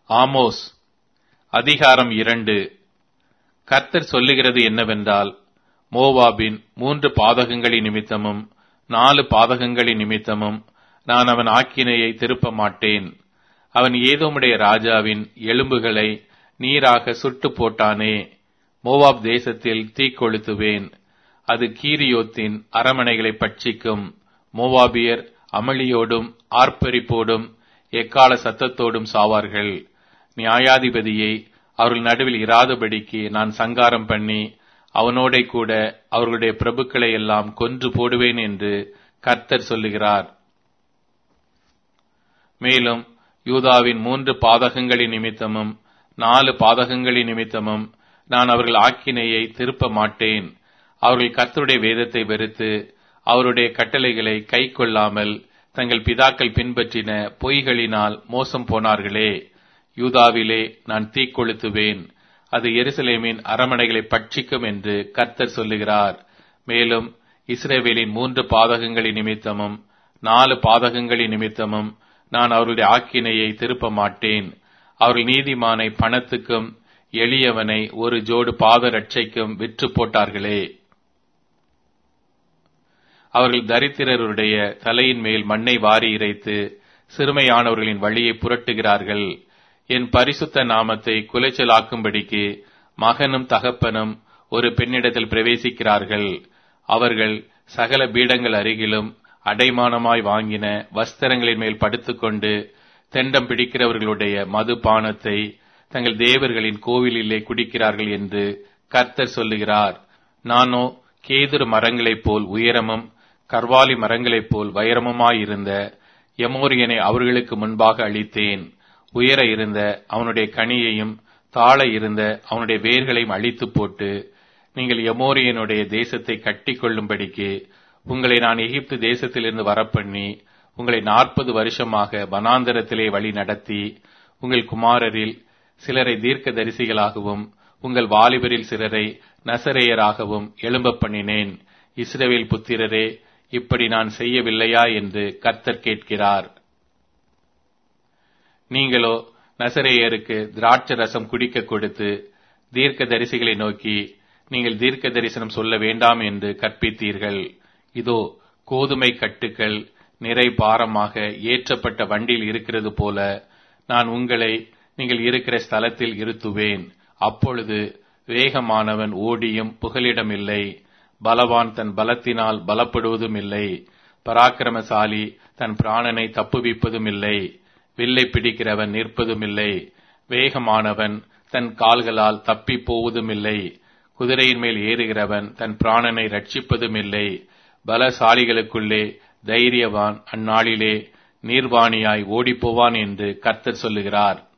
Amos அதிகாரம் இரண்டு கர்த்தர் சொல்லுகிறது என்னவென்றால் மோவாபின் மூன்று பாதகங்களின் நிமித்தமும் நாலு பாதகங்களின் நிமித்தமும் நான் அவன் ஆக்கினையை திருப்ப மாட்டேன் அவன் ஏதோமுடைய ராஜாவின் எலும்புகளை நீராக சுட்டு போட்டானே மோவாப் தேசத்தில் தீக்கொளுத்துவேன் அது கீரியோத்தின் அரமனைகளை பட்சிக்கும் மோவாபியர் அமளியோடும் ஆர்ப்பரிப்போடும் எக்கால சத்தத்தோடும் சாவார்கள் நியாயாதிபதியை அவர்கள் நடுவில் இராதபடிக்கு நான் சங்காரம் பண்ணி அவனோட கூட அவர்களுடைய பிரபுக்களை எல்லாம் கொன்று போடுவேன் என்று கர்த்தர் சொல்லுகிறார் மேலும் யூதாவின் மூன்று பாதகங்களின் நிமித்தமும் நாலு பாதகங்களின் நிமித்தமும் நான் அவர்கள் ஆக்கினையை திருப்ப மாட்டேன் அவர்கள் கர்த்தருடைய வேதத்தை வெறுத்து அவருடைய கட்டளைகளை கை கொள்ளாமல் தங்கள் பிதாக்கள் பின்பற்றின பொய்களினால் மோசம் போனார்களே யூதாவிலே நான் தீக்கொளுத்துவேன் அது எருசலேமின் அரமனைகளை பட்சிக்கும் என்று கர்த்தர் சொல்லுகிறார் மேலும் இஸ்ரேவேலின் மூன்று பாதகங்களின் நிமித்தமும் நாலு பாதகங்களின் நிமித்தமும் நான் அவர்களுடைய ஆக்கினையை திருப்ப மாட்டேன் அவர்கள் நீதிமானை பணத்துக்கும் எளியவனை ஒரு ஜோடு பாத ரட்சைக்கும் விற்று போட்டார்களே அவர்கள் தரித்திரருடைய தலையின் மேல் மண்ணை வாரி இறைத்து சிறுமையானவர்களின் வழியை புரட்டுகிறார்கள் என் பரிசுத்த நாமத்தை குலைச்சலாக்கும்படிக்கு மகனும் தகப்பனும் ஒரு பெண்ணிடத்தில் பிரவேசிக்கிறார்கள் அவர்கள் சகல பீடங்கள் அருகிலும் அடைமானமாய் வாங்கின வஸ்திரங்களின் மேல் படுத்துக்கொண்டு தெண்டம் பிடிக்கிறவர்களுடைய மதுபானத்தை தங்கள் தேவர்களின் கோவிலிலே குடிக்கிறார்கள் என்று கர்த்தர் சொல்லுகிறார் நானோ கேதுரு மரங்களைப் போல் உயரமும் கர்வாலி மரங்களைப் போல் வைரமுமாயிருந்த எமோரியனை அவர்களுக்கு முன்பாக அளித்தேன் உயர இருந்த அவனுடைய கனியையும் தாழ இருந்த அவனுடைய வேர்களையும் அழித்து போட்டு நீங்கள் எமோரியனுடைய தேசத்தை கட்டி கொள்ளும்படிக்கு உங்களை நான் எகிப்து தேசத்திலிருந்து வரப்பண்ணி உங்களை நாற்பது வருஷமாக வனாந்தரத்திலே வழி நடத்தி உங்கள் குமாரரில் சிலரை தீர்க்க தரிசிகளாகவும் உங்கள் வாலிபரில் சிலரை நசரேயராகவும் எழும்ப பண்ணினேன் இஸ்ரவேல் புத்திரரே இப்படி நான் செய்யவில்லையா என்று கர்த்தர் கேட்கிறார் நீங்களோ நசரேயருக்கு திராட்ச ரசம் குடிக்க கொடுத்து தீர்க்க தரிசிகளை நோக்கி நீங்கள் தீர்க்க தரிசனம் சொல்ல வேண்டாம் என்று கற்பித்தீர்கள் இதோ கோதுமை கட்டுக்கள் நிறை பாரமாக ஏற்றப்பட்ட வண்டியில் இருக்கிறது போல நான் உங்களை நீங்கள் இருக்கிற ஸ்தலத்தில் இருத்துவேன் அப்பொழுது வேகமானவன் ஓடியும் புகலிடமில்லை பலவான் தன் பலத்தினால் பலப்படுவதும் இல்லை பராக்கிரமசாலி தன் பிராணனை தப்புவிப்பதும் இல்லை வில்லை பிடிக்கிறவன் நிற்பதும் இல்லை வேகமானவன் தன் கால்களால் தப்பி போவதும் இல்லை குதிரையின் மேல் ஏறுகிறவன் தன் பிராணனை ரட்சிப்பதும் இல்லை பலசாலிகளுக்குள்ளே தைரியவான் அந்நாளிலே நீர்வாணியாய் ஓடிப்போவான் என்று கர்த்தர் சொல்லுகிறார்